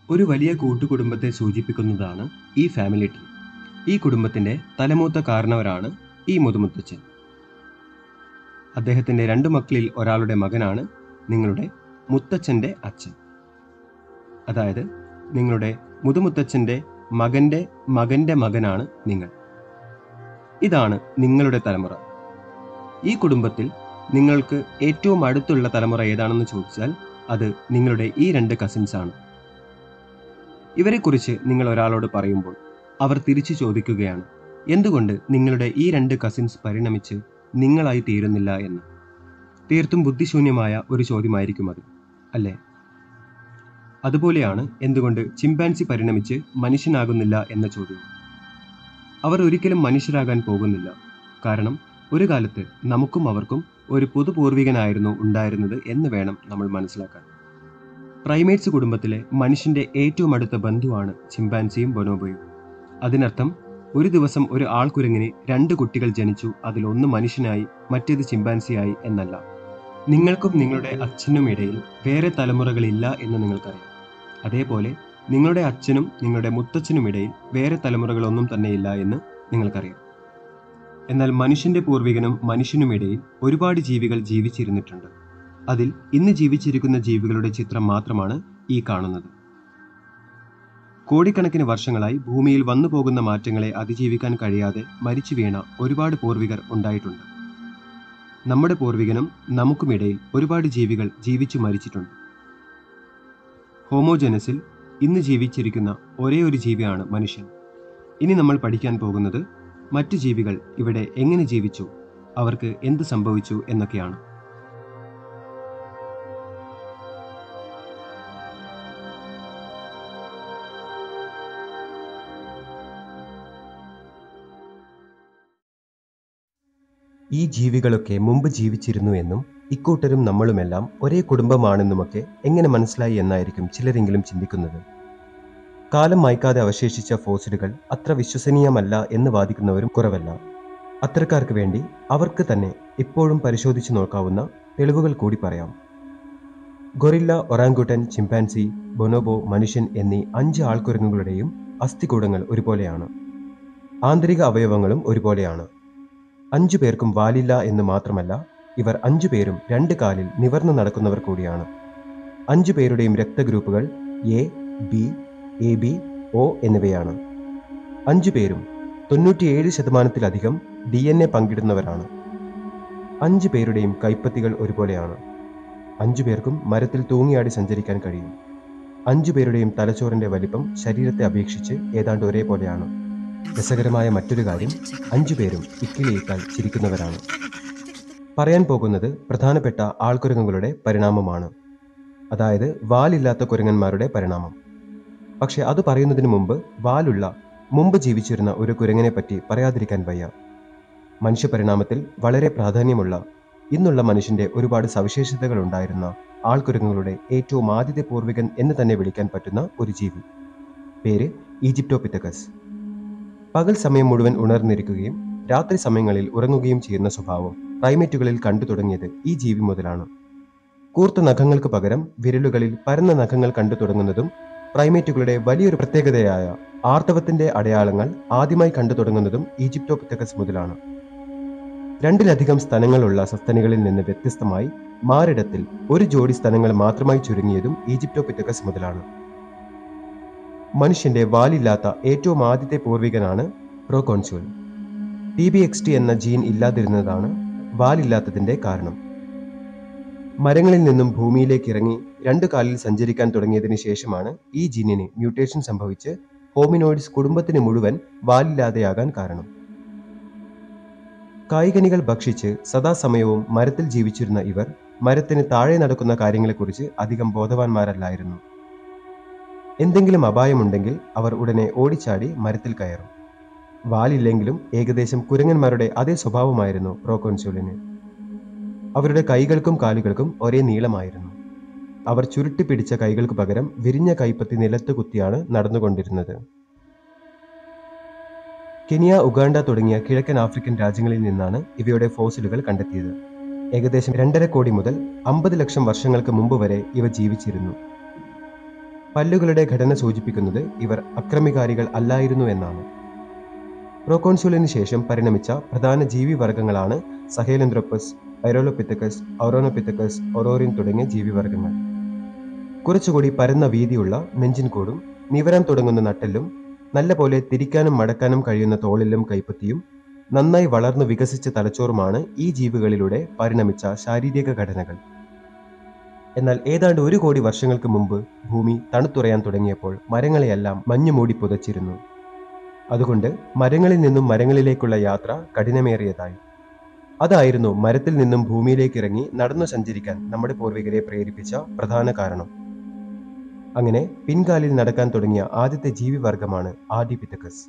ഒരു വലിയ കൂട്ടുകുടുംബത്തെ സൂചിപ്പിക്കുന്നതാണ് ഈ ഫാമിലി ട്രീ ഈ കുടുംബത്തിന്റെ തലമൂത്ത കാരണവരാണ് ഈ മുതുമുത്തച്ഛൻ അദ്ദേഹത്തിന്റെ രണ്ടു മക്കളിൽ ഒരാളുടെ മകനാണ് നിങ്ങളുടെ മുത്തച്ഛന്റെ അച്ഛൻ അതായത് നിങ്ങളുടെ മുതുമുത്തച്ഛന്റെ മകന്റെ മകന്റെ മകനാണ് നിങ്ങൾ ഇതാണ് നിങ്ങളുടെ തലമുറ ഈ കുടുംബത്തിൽ നിങ്ങൾക്ക് ഏറ്റവും അടുത്തുള്ള തലമുറ ഏതാണെന്ന് ചോദിച്ചാൽ അത് നിങ്ങളുടെ ഈ രണ്ട് കസിൻസ് ആണ് ഇവരെക്കുറിച്ച് നിങ്ങൾ ഒരാളോട് പറയുമ്പോൾ അവർ തിരിച്ചു ചോദിക്കുകയാണ് എന്തുകൊണ്ട് നിങ്ങളുടെ ഈ രണ്ട് കസിൻസ് പരിണമിച്ച് നിങ്ങളായി തീരുന്നില്ല എന്ന് തീർത്തും ബുദ്ധിശൂന്യമായ ഒരു ചോദ്യമായിരിക്കും അത് അല്ലേ അതുപോലെയാണ് എന്തുകൊണ്ട് ചിമ്പാൻസി പരിണമിച്ച് മനുഷ്യനാകുന്നില്ല എന്ന ചോദ്യം അവർ ഒരിക്കലും മനുഷ്യരാകാൻ പോകുന്നില്ല കാരണം ഒരു കാലത്ത് നമുക്കും അവർക്കും ഒരു പൊതുപൂർവികനായിരുന്നു ഉണ്ടായിരുന്നത് എന്ന് വേണം നമ്മൾ മനസ്സിലാക്കാൻ പ്രൈമേറ്റ്സ് കുടുംബത്തിലെ മനുഷ്യന്റെ ഏറ്റവും അടുത്ത ബന്ധുവാണ് ചിമ്പാൻസിയും ബൊനോബോയും അതിനർത്ഥം ഒരു ദിവസം ഒരു ആൾക്കുരങ്ങിന് രണ്ട് കുട്ടികൾ ജനിച്ചു അതിൽ ഒന്ന് മനുഷ്യനായി മറ്റേത് ചിമ്പാൻസിയായി എന്നല്ല നിങ്ങൾക്കും നിങ്ങളുടെ അച്ഛനും ഇടയിൽ വേറെ തലമുറകളില്ല എന്ന് നിങ്ങൾക്കറിയാം അതേപോലെ നിങ്ങളുടെ അച്ഛനും നിങ്ങളുടെ മുത്തച്ഛനും ഇടയിൽ വേറെ തലമുറകളൊന്നും തന്നെയില്ല എന്ന് നിങ്ങൾക്കറിയാം എന്നാൽ മനുഷ്യന്റെ പൂർവികനും മനുഷ്യനുമിടയിൽ ഒരുപാട് ജീവികൾ ജീവിച്ചിരുന്നിട്ടുണ്ട് അതിൽ ഇന്ന് ജീവിച്ചിരിക്കുന്ന ജീവികളുടെ ചിത്രം മാത്രമാണ് ഈ കാണുന്നത് കോടിക്കണക്കിന് വർഷങ്ങളായി ഭൂമിയിൽ വന്നു പോകുന്ന മാറ്റങ്ങളെ അതിജീവിക്കാൻ കഴിയാതെ മരിച്ചു വീണ ഒരുപാട് പൂർവികർ ഉണ്ടായിട്ടുണ്ട് നമ്മുടെ പൂർവികനും നമുക്കുമിടയിൽ ഒരുപാട് ജീവികൾ ജീവിച്ചു മരിച്ചിട്ടുണ്ട് ഹോമോജനസിൽ ഇന്ന് ജീവിച്ചിരിക്കുന്ന ഒരേ ഒരു ജീവിയാണ് മനുഷ്യൻ ഇനി നമ്മൾ പഠിക്കാൻ പോകുന്നത് മറ്റു ജീവികൾ ഇവിടെ എങ്ങനെ ജീവിച്ചു അവർക്ക് എന്ത് സംഭവിച്ചു എന്നൊക്കെയാണ് ഈ ജീവികളൊക്കെ മുമ്പ് ജീവിച്ചിരുന്നു എന്നും ഇക്കൂട്ടരും നമ്മളുമെല്ലാം ഒരേ കുടുംബമാണെന്നുമൊക്കെ എങ്ങനെ മനസ്സിലായി എന്നായിരിക്കും ചിലരെങ്കിലും ചിന്തിക്കുന്നത് കാലം മായ്ക്കാതെ അവശേഷിച്ച ഫോസിലുകൾ അത്ര വിശ്വസനീയമല്ല എന്ന് വാദിക്കുന്നവരും കുറവല്ല അത്തരക്കാർക്ക് വേണ്ടി അവർക്ക് തന്നെ ഇപ്പോഴും പരിശോധിച്ചു നോക്കാവുന്ന തെളിവുകൾ കൂടി പറയാം ഗൊറില്ല ഒറാങ്കുട്ടൻ ചിമ്പാൻസി ബൊനോബോ മനുഷ്യൻ എന്നീ അഞ്ച് ആൾക്കുരങ്ങുകളുടെയും അസ്ഥികൂടങ്ങൾ ഒരുപോലെയാണ് ആന്തരിക അവയവങ്ങളും ഒരുപോലെയാണ് അഞ്ചു പേർക്കും വാലില്ല എന്ന് മാത്രമല്ല ഇവർ അഞ്ചു പേരും രണ്ട് കാലിൽ നിവർന്നു നടക്കുന്നവർ കൂടിയാണ് അഞ്ചു പേരുടെയും രക്തഗ്രൂപ്പുകൾ A B A B O എന്നിവയാണ് അഞ്ചു പേരും തൊണ്ണൂറ്റിയേഴ് ശതമാനത്തിലധികം ഡി എൻ എ പങ്കിടുന്നവരാണ് അഞ്ചു പേരുടെയും കൈപ്പത്തികൾ ഒരുപോലെയാണ് അഞ്ചു പേർക്കും മരത്തിൽ തൂങ്ങിയാടി സഞ്ചരിക്കാൻ കഴിയും അഞ്ചു പേരുടെയും തലച്ചോറിന്റെ വലിപ്പം ശരീരത്തെ അപേക്ഷിച്ച് ഏതാണ്ട് ഒരേപോലെയാണ് രസകരമായ മറ്റൊരു കാര്യം അഞ്ചു പേരും ഇക്കിളിയിട്ടാൽ ചിരിക്കുന്നവരാണ് പറയാൻ പോകുന്നത് പ്രധാനപ്പെട്ട ആൾക്കുരങ്ങുകളുടെ പരിണാമമാണ് അതായത് വാലില്ലാത്ത കുരങ്ങന്മാരുടെ പരിണാമം പക്ഷെ അത് പറയുന്നതിന് മുമ്പ് വാലുള്ള മുമ്പ് ജീവിച്ചിരുന്ന ഒരു കുരങ്ങനെ പറ്റി പറയാതിരിക്കാൻ വയ്യ മനുഷ്യപരിണാമത്തിൽ വളരെ പ്രാധാന്യമുള്ള ഇന്നുള്ള മനുഷ്യന്റെ ഒരുപാട് സവിശേഷതകൾ ഉണ്ടായിരുന്ന ആൾക്കുരങ്ങുകളുടെ ഏറ്റവും ആദ്യത്തെ പൂർവികൻ എന്ന് തന്നെ വിളിക്കാൻ പറ്റുന്ന ഒരു ജീവി പേര് ഈജിപ്റ്റോപിത്തക്കസ് പകൽ സമയം മുഴുവൻ ഉണർന്നിരിക്കുകയും രാത്രി സമയങ്ങളിൽ ഉറങ്ങുകയും ചെയ്യുന്ന സ്വഭാവം പ്രൈമേറ്റുകളിൽ കണ്ടു തുടങ്ങിയത് ഈ ജീവി മുതലാണ് കൂർത്ത നഖങ്ങൾക്ക് പകരം വിരലുകളിൽ പരന്ന നഖങ്ങൾ കണ്ടു തുടങ്ങുന്നതും പ്രൈമേറ്റുകളുടെ വലിയൊരു പ്രത്യേകതയായ ആർത്തവത്തിന്റെ അടയാളങ്ങൾ ആദ്യമായി കണ്ടു തുടങ്ങുന്നതും ഈജിപ്റ്റോപിത്തക്കസ് മുതലാണ് രണ്ടിലധികം സ്ഥലങ്ങളുള്ള സസ്തനികളിൽ നിന്ന് വ്യത്യസ്തമായി മാറിടത്തിൽ ഒരു ജോഡി സ്ഥലങ്ങൾ മാത്രമായി ചുരുങ്ങിയതും ഈജിപ്റ്റോപിത്തക്കസ് മുതലാണ് മനുഷ്യന്റെ വാലില്ലാത്ത ഏറ്റവും ആദ്യത്തെ പൂർവികനാണ് Proconsul T B X T എന്ന ജീൻ ഇല്ലാതിരുന്നതാണ് വാലില്ലാത്തതിന്റെ കാരണം മരങ്ങളിൽ നിന്നും ഭൂമിയിലേക്ക് ഇറങ്ങി രണ്ട് കാലിൽ സഞ്ചരിക്കാൻ തുടങ്ങിയതിന് ശേഷമാണ് ഈ ജീനിന് മ്യൂട്ടേഷൻ സംഭവിച്ച് ഹോമിനോയിഡ്സ് കുടുംബത്തിന് മുഴുവൻ വാലില്ലാതെയാകാൻ കാരണം കായികനികൾ ഭക്ഷിച്ച് സദാസമയവും മരത്തിൽ ജീവിച്ചിരുന്ന ഇവർ മരത്തിന് താഴെ നടക്കുന്ന കാര്യങ്ങളെക്കുറിച്ച് അധികം ബോധവാന്മാരല്ലായിരുന്നു എന്തെങ്കിലും അപായമുണ്ടെങ്കിൽ അവർ ഉടനെ ഓടിച്ചാടി മരത്തിൽ കയറും വാലില്ലെങ്കിലും ഏകദേശം കുരങ്ങന്മാരുടെ അതേ സ്വഭാവമായിരുന്നു പ്രോകോൺസ്യൂളിന് അവരുടെ കൈകൾക്കും കാലുകൾക്കും ഒരേ നീളമായിരുന്നു അവർ ചുരുട്ടി പിടിച്ച കൈകൾക്ക് പകരം വിരിഞ്ഞ കൈപ്പത്തി നിലത്ത് കുത്തിയാണ് നടന്നുകൊണ്ടിരുന്നത് കെനിയ ഉഗാണ്ട തുടങ്ങിയ കിഴക്കൻ ആഫ്രിക്കൻ രാജ്യങ്ങളിൽ നിന്നാണ് ഇവയുടെ ഫോസിലുകൾ കണ്ടെത്തിയത് ഏകദേശം രണ്ടര കോടി മുതൽ അമ്പത് ലക്ഷം വർഷങ്ങൾക്ക് മുമ്പ് വരെ ഇവ ജീവിച്ചിരുന്നു പല്ലുകളുടെ ഘടന സൂചിപ്പിക്കുന്നത് ഇവർ അക്രമികാരികൾ അല്ലായിരുന്നു എന്നാണ് പ്രോക്കോൺസുലിന് ശേഷം പരിണമിച്ച പ്രധാന ജീവിവർഗങ്ങളാണ് സഹേലന്ത്രോപ്പസ് പൈറോലോപിത്തക്കസ് ഔറോനോപിത്തക്കസ് ഒറോറിൻ തുടങ്ങിയ ജീവിവർഗങ്ങൾ കുറച്ചുകൂടി പരന്ന വീതിയുള്ള നെഞ്ചിൻകൂടും നിവരാൻ തുടങ്ങുന്ന നട്ടെല്ലും നല്ലപോലെ തിരിക്കാനും മടക്കാനും കഴിയുന്ന തോളിലും കൈപ്പത്തിയും നന്നായി വളർന്നു വികസിച്ച തലച്ചോറുമാണ് ഈ ജീവികളിലൂടെ പരിണമിച്ച ശാരീരിക ഘടനകൾ എന്നാൽ ഏതാണ്ട് ഒരു കോടി വർഷങ്ങൾക്ക് മുമ്പ് ഭൂമി തണുത്തുറയാൻ തുടങ്ങിയപ്പോൾ മരങ്ങളെയെല്ലാം മഞ്ഞു മൂടി പുതച്ചിരുന്നു അതുകൊണ്ട് മരങ്ങളിൽ നിന്നും മരങ്ങളിലേക്കുള്ള യാത്ര കഠിനമേറിയതായി അതായിരുന്നു മരത്തിൽ നിന്നും ഭൂമിയിലേക്ക് ഇറങ്ങി നടന്നു സഞ്ചരിക്കാൻ നമ്മുടെ പൂർവികരെ പ്രേരിപ്പിച്ച പ്രധാന കാരണം അങ്ങനെ പിൻകാലിൽ നടക്കാൻ തുടങ്ങിയ ആദ്യത്തെ ജീവിവർഗമാണ് ആദിപിത്തക്കസ്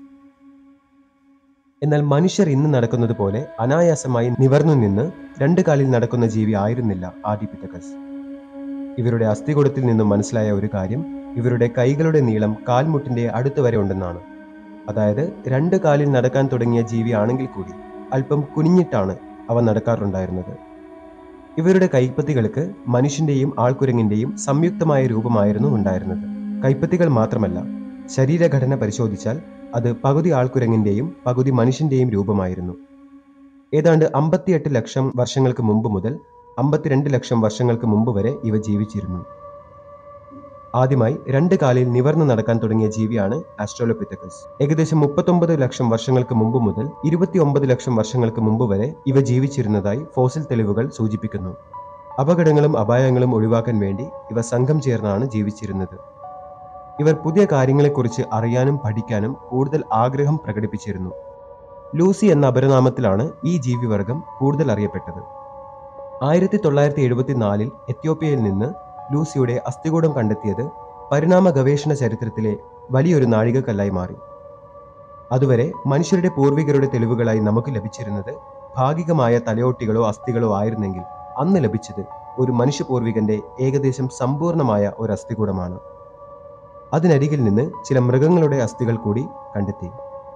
എന്നാൽ മനുഷ്യർ ഇന്ന് നടക്കുന്നത് പോലെ അനായാസമായി നിവർന്നു നിന്ന് രണ്ട് കാലിൽ നടക്കുന്ന ജീവി ആയിരുന്നില്ല ആദിപിത്തക്കസ് ഇവരുടെ അസ്ഥികൂടത്തിൽ നിന്നും മനസ്സിലായ ഒരു കാര്യം ഇവരുടെ കൈകളുടെ നീളം കാൽമുട്ടിന്റെ അടുത്ത് വരെ ഉണ്ടെന്നാണ് അതായത് രണ്ട് കാലിൽ നടക്കാൻ തുടങ്ങിയ ജീവി ആണെങ്കിൽ കൂടി അല്പം കുനിഞ്ഞിട്ടാണ് അവ നടക്കാറുണ്ടായിരുന്നത് ഇവരുടെ കൈപ്പത്തികൾക്ക് മനുഷ്യന്റെയും ആൾക്കുരങ്ങിന്റെയും സംയുക്തമായ രൂപമായിരുന്നു ഉണ്ടായിരുന്നത് കൈപ്പത്തികൾ മാത്രമല്ല ശരീരഘടന പരിശോധിച്ചാൽ അത് പകുതി ആൾക്കുരങ്ങിന്റെയും പകുതി മനുഷ്യന്റെയും രൂപമായിരുന്നു ഏതാണ്ട് അമ്പത്തിയെട്ട് ലക്ഷം വർഷങ്ങൾക്ക് മുമ്പ് മുതൽ അമ്പത്തിരണ്ട് ലക്ഷം വർഷങ്ങൾക്ക് മുമ്പ് വരെ ഇവ ജീവിച്ചിരുന്നു ആദ്യമായി രണ്ട് കാലിൽ നിവർന്നു നടക്കാൻ തുടങ്ങിയ ജീവിയാണ് ആസ്ട്രോലോപിത്തക്കസ് ഏകദേശം മുപ്പത്തൊമ്പത് ലക്ഷം വർഷങ്ങൾക്ക് മുമ്പ് മുതൽ ഇരുപത്തിയൊമ്പത് ലക്ഷം വർഷങ്ങൾക്ക് മുമ്പ് വരെ ഇവ ജീവിച്ചിരുന്നതായി ഫോസിൽ തെളിവുകൾ സൂചിപ്പിക്കുന്നു അപകടങ്ങളും അപായങ്ങളും ഒഴിവാക്കാൻ വേണ്ടി ഇവ സംഘം ചേർന്നാണ് ജീവിച്ചിരുന്നത് ഇവർ പുതിയ കാര്യങ്ങളെക്കുറിച്ച് അറിയാനും പഠിക്കാനും കൂടുതൽ ആഗ്രഹം പ്രകടിപ്പിച്ചിരുന്നു ലൂസി എന്ന അപരനാമത്തിലാണ് ഈ ജീവിവർഗം കൂടുതൽ അറിയപ്പെട്ടത് ആയിരത്തി തൊള്ളായിരത്തി എഴുപത്തിനാലിൽ എത്യോപ്യയിൽ നിന്ന് ലൂസിയുടെ അസ്ഥികൂടം കണ്ടെത്തിയത് പരിണാമ ഗവേഷണ ചരിത്രത്തിലെ വലിയൊരു നാഴികക്കല്ലായി മാറി അതുവരെ മനുഷ്യരുടെ പൂർവികരുടെ തെളിവുകളായി നമുക്ക് ലഭിച്ചിരുന്നത് ഭാഗികമായ തലയോട്ടികളോ അസ്ഥികളോ ആയിരുന്നെങ്കിൽ അന്ന് ലഭിച്ചത് ഒരു മനുഷ്യ പൂർവികന്റെ ഏകദേശം സമ്പൂർണമായ ഒരു അസ്ഥികൂടമാണ് അതിനരികിൽ നിന്ന് ചില മൃഗങ്ങളുടെ അസ്ഥികൾ കൂടി കണ്ടെത്തി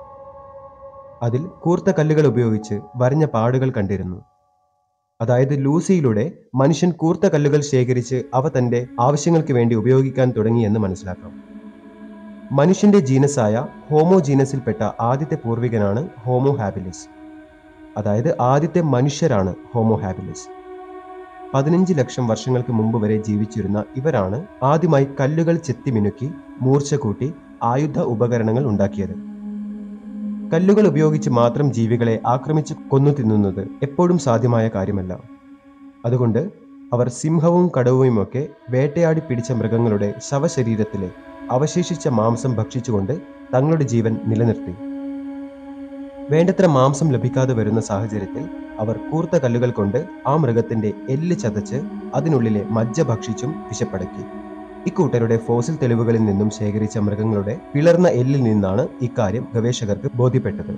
അതിൽ കൂർത്ത കല്ലുകൾ ഉപയോഗിച്ച് വരഞ്ഞ പാടുകൾ കണ്ടിരുന്നു അതായത് ലൂസിയിലൂടെ മനുഷ്യൻ കൂർത്ത കല്ലുകൾ ശേഖരിച്ച് അവ തന്റെ ആവശ്യങ്ങൾക്ക് വേണ്ടി ഉപയോഗിക്കാൻ തുടങ്ങിയെന്ന് മനസ്സിലാക്കാം മനുഷ്യന്റെ ജീനസായ ഹോമോ ജീനസിൽപ്പെട്ട ആദ്യത്തെ പൂർവികനാണ് ഹോമോ ഹാബിലിസ് അതായത് ആദ്യത്തെ മനുഷ്യരാണ് ഹോമോ ഹാബിലിസ് പതിനഞ്ച് ലക്ഷം വർഷങ്ങൾക്ക് മുമ്പ് വരെ ജീവിച്ചിരുന്ന ഇവരാണ് ആദ്യമായി കല്ലുകൾ ചെത്തിമിനുക്കി മൂർച്ച കൂട്ടി ആയുധ ഉപകരണങ്ങൾ ഉണ്ടാക്കിയത് കല്ലുകൾ ഉപയോഗിച്ച് മാത്രം ജീവികളെ ആക്രമിച്ച് കൊന്നു തിന്നുന്നത് എപ്പോഴും സാധ്യമായ കാര്യമല്ല അതുകൊണ്ട് അവർ സിംഹവും കടവുമൊക്കെ വേട്ടയാടി പിടിച്ച മൃഗങ്ങളുടെ ശവശരീരത്തിലെ അവശേഷിച്ച മാംസം ഭക്ഷിച്ചുകൊണ്ട് തങ്ങളുടെ ജീവൻ നിലനിർത്തി വേണ്ടത്ര മാംസം ലഭിക്കാതെ വരുന്ന സാഹചര്യത്തിൽ അവർ കൂർത്ത കല്ലുകൾ കൊണ്ട് ആ മൃഗത്തിന്റെ എല്ല് ചതച്ച് അതിനുള്ളിലെ മജ്ജ ഭക്ഷിച്ചും വിശപ്പടക്കി ഇക്കൂട്ടരുടെ ഫോസിൽ തെളിവുകളിൽ നിന്നും ശേഖരിച്ച മൃഗങ്ങളുടെ പിളർന്ന എല്ലിൽ നിന്നാണ് ഇക്കാര്യം ഗവേഷകർക്ക് ബോധ്യപ്പെട്ടത്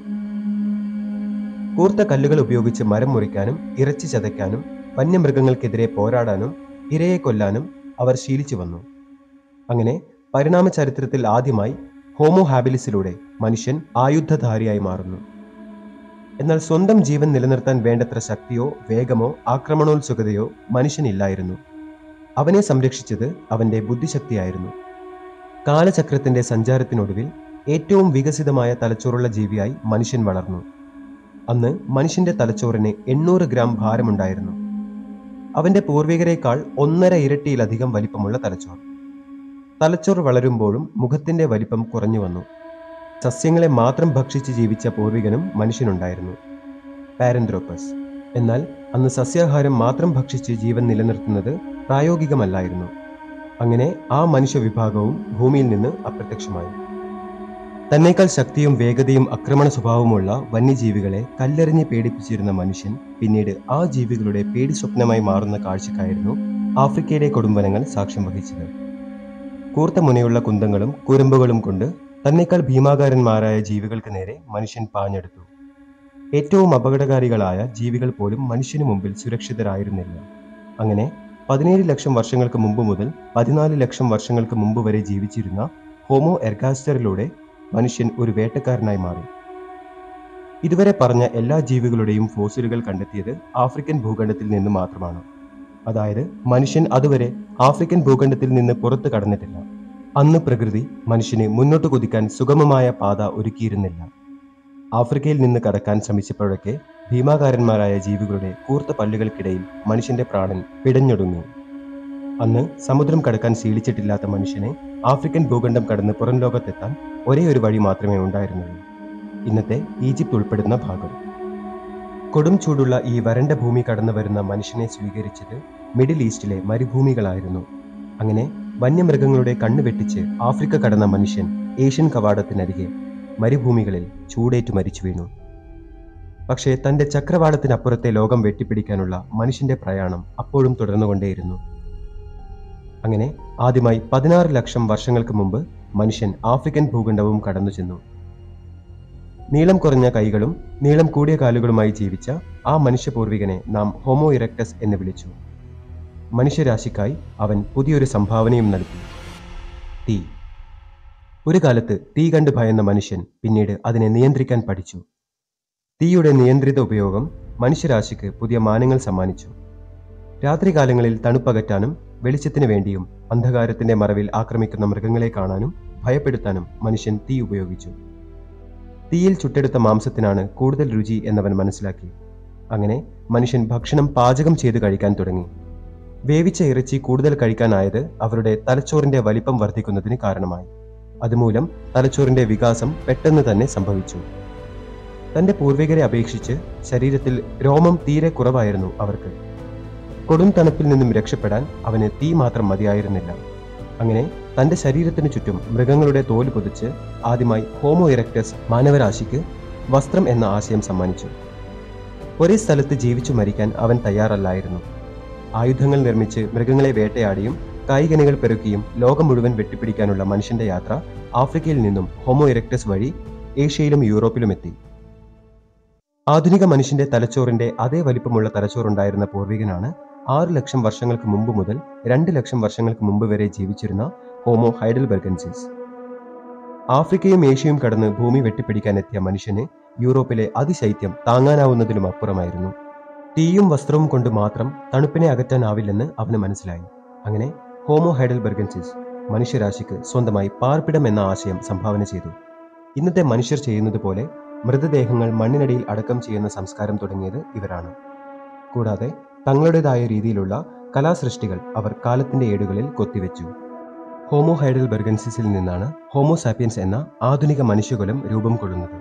കൂർത്ത കല്ലുകൾ ഉപയോഗിച്ച് മരം മുറിക്കാനും ഇറച്ചി ചതയ്ക്കാനും വന്യമൃഗങ്ങൾക്കെതിരെ പോരാടാനും ഇരയെ കൊല്ലാനും അവർ ശീലിച്ചു വന്നു അങ്ങനെ പരിണാമ ചരിത്രത്തിൽ ആദ്യമായി ഹോമോ ഹാബിലിസിലൂടെ മനുഷ്യൻ ആയുധധാരിയായി മാറുന്നു എന്നാൽ സ്വന്തം ജീവൻ നിലനിർത്താൻ വേണ്ടത്ര ശക്തിയോ വേഗമോ ആക്രമണോത്സുകതയോ മനുഷ്യനില്ലായിരുന്നു അവനെ സംരക്ഷിച്ചത് അവന്റെ ബുദ്ധിശക്തിയായിരുന്നു കാലചക്രത്തിന്റെ സഞ്ചാരത്തിനൊടുവിൽ ഏറ്റവും വികസിതമായ തലച്ചോറുള്ള ജീവിയായി മനുഷ്യൻ വളർന്നു അന്ന് മനുഷ്യന്റെ തലച്ചോറിന് എണ്ണൂറ് ഗ്രാം ഭാരമുണ്ടായിരുന്നു അവന്റെ പൂർവികരെക്കാൾ ഒന്നര ഇരട്ടിയിലധികം വലിപ്പമുള്ള തലച്ചോർ തലച്ചോർ വളരുമ്പോഴും മുഖത്തിന്റെ വലിപ്പം കുറഞ്ഞു വന്നു സസ്യങ്ങളെ മാത്രം ഭക്ഷിച്ച് ജീവിച്ച പൂർവികനും മനുഷ്യനുണ്ടായിരുന്നു പാരൻദ്രോപ്പസ് എന്നാൽ അന്ന് സസ്യാഹാരം മാത്രം ഭക്ഷിച്ച് ജീവൻ നിലനിർത്തുന്നത് പ്രായോഗികമല്ലായിരുന്നു അങ്ങനെ ആ മനുഷ്യ വിഭാഗവും ഭൂമിയിൽ നിന്ന് അപ്രത്യക്ഷമായി തന്നേക്കാൾ ശക്തിയും വേഗതയും ആക്രമണ സ്വഭാവമുള്ള വന്യജീവികളെ കല്ലെറിഞ്ഞ് പേടിപ്പിച്ചിരുന്ന മനുഷ്യൻ പിന്നീട് ആ ജീവികളുടെ പേടി സ്വപ്നമായി മാറുന്ന കാഴ്ചക്കായിരുന്നു ആഫ്രിക്കയിലെ കൊടുമ്പനങ്ങൾ സാക്ഷ്യം വഹിച്ചത് കൂർത്ത മുനയുള്ള കുന്തങ്ങളും കുരുമ്പുകളും കൊണ്ട് തന്നേക്കാൾ ഭീമാകാരന്മാരായ ജീവികൾക്ക് നേരെ മനുഷ്യൻ പാഞ്ഞെടുത്തു ഏറ്റവും അപകടകാരികളായ ജീവികൾ പോലും മനുഷ്യന് മുമ്പിൽ സുരക്ഷിതരായിരുന്നില്ല അങ്ങനെ പതിനേഴ് ലക്ഷം വർഷങ്ങൾക്ക് മുമ്പ് മുതൽ പതിനാല് ലക്ഷം വർഷങ്ങൾക്ക് മുമ്പ് വരെ ജീവിച്ചിരുന്ന ഹോമോ എർഗാസ്റ്ററിലൂടെ മനുഷ്യൻ ഒരു വേട്ടക്കാരനായി മാറി ഇതുവരെ പറഞ്ഞ എല്ലാ ജീവികളുടെയും ഫോസിലുകൾ കണ്ടെത്തിയത് ആഫ്രിക്കൻ ഭൂഖണ്ഡത്തിൽ നിന്ന് മാത്രമാണ് അതായത് മനുഷ്യൻ അതുവരെ ആഫ്രിക്കൻ ഭൂഖണ്ഡത്തിൽ നിന്ന് പുറത്തു കടന്നിട്ടില്ല അന്ന് പ്രകൃതി മനുഷ്യന് മുന്നോട്ട് കുതിക്കാൻ സുഗമമായ പാത ഒരുക്കിയിരുന്നില്ല ആഫ്രിക്കയിൽ നിന്ന് കടക്കാൻ ശ്രമിച്ചപ്പോഴൊക്കെ ഭീമാകാരന്മാരായ ജീവികളുടെ കൂർത്ത പല്ലുകൾക്കിടയിൽ മനുഷ്യന്റെ പ്രാണൻ പിടഞ്ഞൊടുങ്ങി അന്ന് സമുദ്രം കടക്കാൻ ശീലിച്ചിട്ടില്ലാത്ത മനുഷ്യനെ ആഫ്രിക്കൻ ഭൂഖണ്ഡം കടന്ന് പുറം ലോകത്തെത്താൻ ഒരേ ഒരു വഴി മാത്രമേ ഉണ്ടായിരുന്നുള്ളൂ ഇന്നത്തെ ഈജിപ്ത് ഉൾപ്പെടുന്ന ഭാഗം കൊടും ചൂടുള്ള ഈ വരണ്ട ഭൂമി കടന്നു വരുന്ന മനുഷ്യനെ സ്വീകരിച്ചത് മിഡിൽ ഈസ്റ്റിലെ മരുഭൂമികളായിരുന്നു അങ്ങനെ വന്യമൃഗങ്ങളുടെ കണ്ണു വെട്ടിച്ച് ആഫ്രിക്ക കടന്ന മനുഷ്യൻ ഏഷ്യൻ കവാടത്തിനരികെ മരുഭൂമികളിൽ ചൂടേറ്റു മരിച്ചു വീണു പക്ഷേ തന്റെ ചക്രവാളത്തിനപ്പുറത്തെ ലോകം വെട്ടിപ്പിടിക്കാനുള്ള മനുഷ്യന്റെ പ്രയാണം അപ്പോഴും തുടർന്നുകൊണ്ടേയിരുന്നു അങ്ങനെ ആദ്യമായി പതിനാറ് ലക്ഷം വർഷങ്ങൾക്ക് മുമ്പ് മനുഷ്യൻ ആഫ്രിക്കൻ ഭൂഖണ്ഡവും കടന്നു ചെന്നു നീളം കുറഞ്ഞ കൈകളും നീളം കൂടിയ കാലുകളുമായി ജീവിച്ച ആ മനുഷ്യപൂർവികനെ നാം ഹോമോ ഇറക്ടസ് എന്ന് വിളിച്ചു മനുഷ്യരാശിക്കായി അവൻ പുതിയൊരു സംഭാവനയും നൽകി തീ ഒരു കാലത്ത് തീ കണ്ട് ഭയന്ന മനുഷ്യൻ പിന്നീട് അതിനെ നിയന്ത്രിക്കാൻ പഠിച്ചു തീയുടെ നിയന്ത്രിത ഉപയോഗം മനുഷ്യരാശിക്ക് പുതിയ മാനങ്ങൾ സമ്മാനിച്ചു രാത്രികാലങ്ങളിൽ തണുപ്പകറ്റാനും വെളിച്ചത്തിന് വേണ്ടിയും അന്ധകാരത്തിന്റെ മറവിൽ ആക്രമിക്കുന്ന മൃഗങ്ങളെ കാണാനും ഭയപ്പെടുത്താനും മനുഷ്യൻ തീ ഉപയോഗിച്ചു തീയിൽ ചുട്ടെടുത്ത മാംസത്തിനാണ് കൂടുതൽ രുചി എന്നവൻ മനസ്സിലാക്കി അങ്ങനെ മനുഷ്യൻ ഭക്ഷണം പാചകം ചെയ്ത് കഴിക്കാൻ തുടങ്ങി വേവിച്ച ഇറച്ചി കൂടുതൽ കഴിക്കാനായത് അവരുടെ തലച്ചോറിന്റെ വലിപ്പം വർദ്ധിക്കുന്നതിന് കാരണമായി അതുമൂലം തലച്ചോറിന്റെ വികാസം പെട്ടെന്ന് തന്നെ സംഭവിച്ചു തന്റെ പൂർവികരെ അപേക്ഷിച്ച് ശരീരത്തിൽ രോമം തീരെ കുറവായിരുന്നു അവർക്ക് കൊടും തണുപ്പിൽ നിന്നും രക്ഷപ്പെടാൻ അവന് തീ മാത്രം മതിയായിരുന്നില്ല അങ്ങനെ തന്റെ ശരീരത്തിനു ചുറ്റും മൃഗങ്ങളുടെ തോൽ പൊതിച്ച് ആദ്യമായി ഹോമോ ഇറക്ടസ് മാനവരാശിക്ക് വസ്ത്രം എന്ന ആശയം സമ്മാനിച്ചു ഒരേ സ്ഥലത്ത് ജീവിച്ചു മരിക്കാൻ അവൻ തയ്യാറല്ലായിരുന്നു ആയുധങ്ങൾ നിർമ്മിച്ച് മൃഗങ്ങളെ വേട്ടയാടിയും കായികനികൾ പെരുക്കിയും ലോകം മുഴുവൻ വെട്ടിപ്പിടിക്കാനുള്ള മനുഷ്യന്റെ യാത്ര ആഫ്രിക്കയിൽ നിന്നും ഹോമോ ഇറക്ടസ് വഴി ഏഷ്യയിലും യൂറോപ്പിലും എത്തി ആധുനിക മനുഷ്യന്റെ തലച്ചോറിന്റെ അതേ വലിപ്പമുള്ള തലച്ചോറുണ്ടായിരുന്ന പൂർവികനാണ് ആറ് ലക്ഷം വർഷങ്ങൾക്ക് മുമ്പ് മുതൽ രണ്ട് ലക്ഷം വർഷങ്ങൾക്ക് മുമ്പ് വരെ ജീവിച്ചിരുന്ന ഹോമോ ഹൈഡൽബർഗൻസിസ് ആഫ്രിക്കയും ഏഷ്യയും കടന്ന് ഭൂമി വെട്ടിപ്പിടിക്കാൻ എത്തിയ മനുഷ്യന് യൂറോപ്പിലെ അതിശൈത്യം താങ്ങാനാവുന്നതിലും അപ്പുറമായിരുന്നു തീയും വസ്ത്രവും കൊണ്ട് മാത്രം തണുപ്പിനെ അകറ്റാനാവില്ലെന്ന് അവന് മനസ്സിലായി അങ്ങനെ ഹോമോ ഹൈഡൽബർഗൻസിസ് മനുഷ്യരാശിക്ക് സ്വന്തമായി പാർപ്പിടം എന്ന ആശയം സംഭാവന ചെയ്തു ഇന്നത്തെ മനുഷ്യർ ചെയ്യുന്നത് പോലെ മൃതദേഹങ്ങൾ മണ്ണിനടിയിൽ അടക്കം ചെയ്യുന്ന സംസ്കാരം തുടങ്ങിയത് ഇവരാണ് കൂടാതെ തങ്ങളുടേതായ രീതിയിലുള്ള കലാസൃഷ്ടികൾ അവർ കാലത്തിന്റെ ഏടുകളിൽ കൊത്തിവെച്ചു ഹോമോ ഹൈഡൽ ബെർഗൻസിസിൽ നിന്നാണ് ഹോമോ സാപ്പിയൻസ് എന്ന ആധുനിക മനുഷ്യകുലം രൂപം കൊള്ളുന്നത്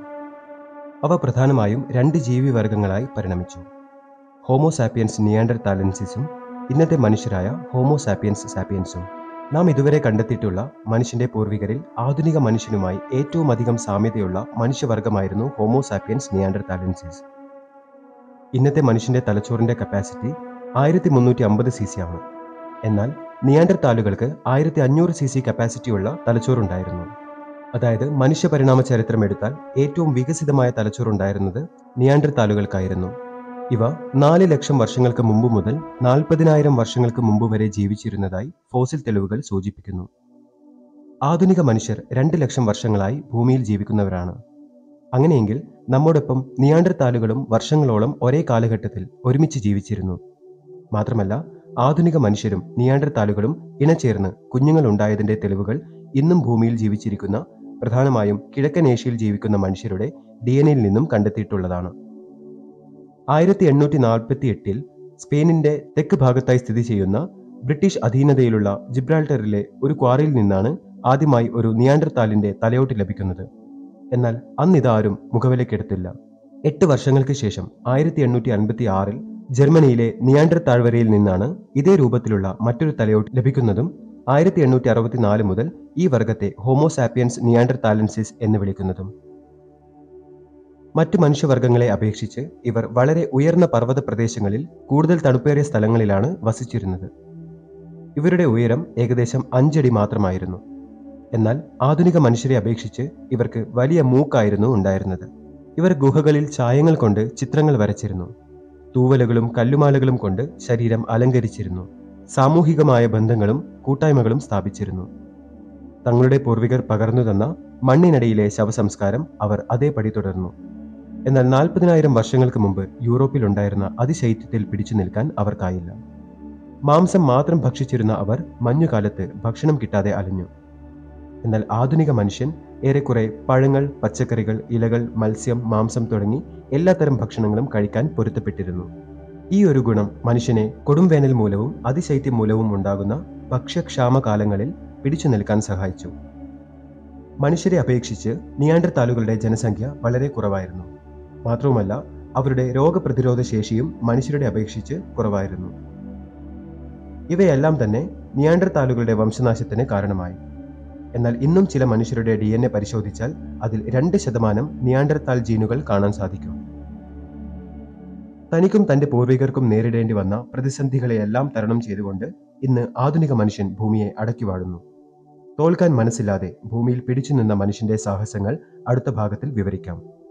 അവ പ്രധാനമായും രണ്ട് ജീവിവർഗങ്ങളായി പരിണമിച്ചു ഹോമോ സാപ്പിയൻസ് നിയാൻഡർ താലൻസിസും ഇന്നത്തെ മനുഷ്യരായ ഹോമോ സാപ്പിയൻസ് സാപ്പിയൻസും നാം ഇതുവരെ കണ്ടെത്തിയിട്ടുള്ള മനുഷ്യന്റെ പൂർവികരിൽ ആധുനിക മനുഷ്യനുമായി ഏറ്റവും അധികം സാമ്യതയുള്ള മനുഷ്യവർഗമായിരുന്നു ഹോമോ സാപ്പിയൻസ് നിയാൻഡർ താലൻസിസ് ഇന്നത്തെ മനുഷ്യന്റെ തലച്ചോറിന്റെ കപ്പാസിറ്റി ആയിരത്തി മുന്നൂറ്റി അമ്പത് സി സി ആണ് എന്നാൽ നിയാൻഡർ താലുകൾക്ക് ആയിരത്തി അഞ്ഞൂറ് സി സി കപ്പാസിറ്റിയുള്ള തലച്ചോറുണ്ടായിരുന്നു അതായത് മനുഷ്യ പരിണാമ ചരിത്രം എടുത്താൽ ഏറ്റവും വികസിതമായ തലച്ചോറുണ്ടായിരുന്നത് നിയാൻഡർ താലുകൾക്കായിരുന്നു ഇവ നാല് ലക്ഷം വർഷങ്ങൾക്ക് മുമ്പ് മുതൽ നാൽപ്പതിനായിരം വർഷങ്ങൾക്ക് മുമ്പ് വരെ ജീവിച്ചിരുന്നതായി ഫോസിൽ തെളിവുകൾ സൂചിപ്പിക്കുന്നു ആധുനിക മനുഷ്യർ രണ്ട് ലക്ഷം വർഷങ്ങളായി ഭൂമിയിൽ ജീവിക്കുന്നവരാണ് അങ്ങനെയെങ്കിൽ നമ്മോടൊപ്പം നിയാണ്ടർ താലുകളും വർഷങ്ങളോളം ഒരേ കാലഘട്ടത്തിൽ ഒരുമിച്ച് ജീവിച്ചിരുന്നു മാത്രമല്ല ആധുനിക മനുഷ്യരും നിയാണ്ടർ താലുകളും ഇണചേർന്ന് കുഞ്ഞുങ്ങൾ ഉണ്ടായതിന്റെ തെളിവുകൾ ഇന്നും ഭൂമിയിൽ ജീവിച്ചിരിക്കുന്ന പ്രധാനമായും കിഴക്കൻ ഏഷ്യയിൽ ജീവിക്കുന്ന മനുഷ്യരുടെ ഡി എൻ എയിൽ നിന്നും കണ്ടെത്തിയിട്ടുള്ളതാണ് ആയിരത്തി എണ്ണൂറ്റി നാൽപ്പത്തി എട്ടിൽ സ്പെയിനിന്റെ തെക്ക് ഭാഗത്തായി സ്ഥിതി ചെയ്യുന്ന ബ്രിട്ടീഷ് അധീനതയിലുള്ള ജിബ്രാൾട്ടറിലെ ഒരു ക്വാറിയിൽ നിന്നാണ് ആദ്യമായി ഒരു നിയാണ്ടർതാലിന്റെ തലയോട്ട് ലഭിക്കുന്നത് എന്നാൽ അന്നിതാരും മുഖവിലക്കെടുത്തില്ല എട്ട് വർഷങ്ങൾക്ക് ശേഷം ആയിരത്തി എണ്ണൂറ്റി അൻപത്തി ആറിൽ ജർമ്മനിയിലെ നിയാണ്ടർ താഴ്വരയിൽ നിന്നാണ് ഇതേ രൂപത്തിലുള്ള മറ്റൊരു തലയോട്ട് ലഭിക്കുന്നതും ആയിരത്തി എണ്ണൂറ്റി അറുപത്തിനാല് മുതൽ ഈ വർഗത്തെ ഹോമോസാപ്പിയൻസ് നിയാണ്ടർ താലൻസിസ് എന്ന് വിളിക്കുന്നതും മറ്റു മനുഷ്യവർഗങ്ങളെ അപേക്ഷിച്ച് ഇവർ വളരെ ഉയർന്ന പർവ്വത പ്രദേശങ്ങളിൽ കൂടുതൽ തണുപ്പേറിയ സ്ഥലങ്ങളിലാണ് വസിച്ചിരുന്നത് ഇവരുടെ ഉയരം ഏകദേശം അഞ്ചടി മാത്രമായിരുന്നു എന്നാൽ ആധുനിക മനുഷ്യരെ അപേക്ഷിച്ച് ഇവർക്ക് വലിയ മൂക്കായിരുന്നു ഉണ്ടായിരുന്നത് ഇവർ ഗുഹകളിൽ ചായങ്ങൾ കൊണ്ട് ചിത്രങ്ങൾ വരച്ചിരുന്നു തൂവലുകളും കല്ലുമാലകളും കൊണ്ട് ശരീരം അലങ്കരിച്ചിരുന്നു സാമൂഹികമായ ബന്ധങ്ങളും കൂട്ടായ്മകളും സ്ഥാപിച്ചിരുന്നു തങ്ങളുടെ പൂർവികർ പകർന്നു തന്ന മണ്ണിനടിയിലെ ശവസംസ്കാരം അവർ അതേപടി തുടർന്നു എന്നാൽ നാൽപ്പതിനായിരം വർഷങ്ങൾക്ക് മുമ്പ് യൂറോപ്പിലുണ്ടായിരുന്ന അതിശൈത്യത്തിൽ പിടിച്ചു നിൽക്കാൻ അവർക്കായില്ല മാംസം മാത്രം ഭക്ഷിച്ചിരുന്ന അവർ മഞ്ഞുകാലത്ത് ഭക്ഷണം കിട്ടാതെ അലഞ്ഞു എന്നാൽ ആധുനിക മനുഷ്യൻ ഏറെക്കുറെ പഴങ്ങൾ പച്ചക്കറികൾ ഇലകൾ മത്സ്യം മാംസം തുടങ്ങി എല്ലാത്തരം ഭക്ഷണങ്ങളും കഴിക്കാൻ പൊരുത്തപ്പെട്ടിരുന്നു ഈ ഒരു ഗുണം മനുഷ്യനെ കൊടുംവേനൽ മൂലവും അതിശൈത്യം മൂലവും ഉണ്ടാകുന്ന ഭക്ഷ്യക്ഷാമ കാലങ്ങളിൽ പിടിച്ചു നിൽക്കാൻ സഹായിച്ചു മനുഷ്യരെ അപേക്ഷിച്ച് നിയാണ്ടർതാലുകളുടെ ജനസംഖ്യ വളരെ കുറവായിരുന്നു മാത്രവുമല്ല അവരുടെ രോഗപ്രതിരോധ ശേഷിയും മനുഷ്യരുടെ അപേക്ഷിച്ച് കുറവായിരുന്നു ഇവയെല്ലാം തന്നെ നിയാണ്ടർതാലുകളുടെ വംശനാശത്തിന് കാരണമായി എന്നാൽ ഇന്നും ചില മനുഷ്യരുടെ ഡി എൻ എ പരിശോധിച്ചാൽ അതിൽ രണ്ട് ശതമാനം നിയാണ്ടർതാൽ ജീനുകൾ കാണാൻ സാധിക്കും തനിക്കും തന്റെ പൂർവികർക്കും നേരിടേണ്ടി വന്ന പ്രതിസന്ധികളെയെല്ലാം തരണം ചെയ്തുകൊണ്ട് ഇന്ന് ആധുനിക മനുഷ്യൻ ഭൂമിയെ അടക്കി വാഴുന്നു തോൽക്കാൻ മനസ്സില്ലാതെ ഭൂമിയിൽ പിടിച്ചു നിന്ന മനുഷ്യന്റെ സാഹസങ്ങൾ അടുത്ത ഭാഗത്തിൽ വിവരിക്കാം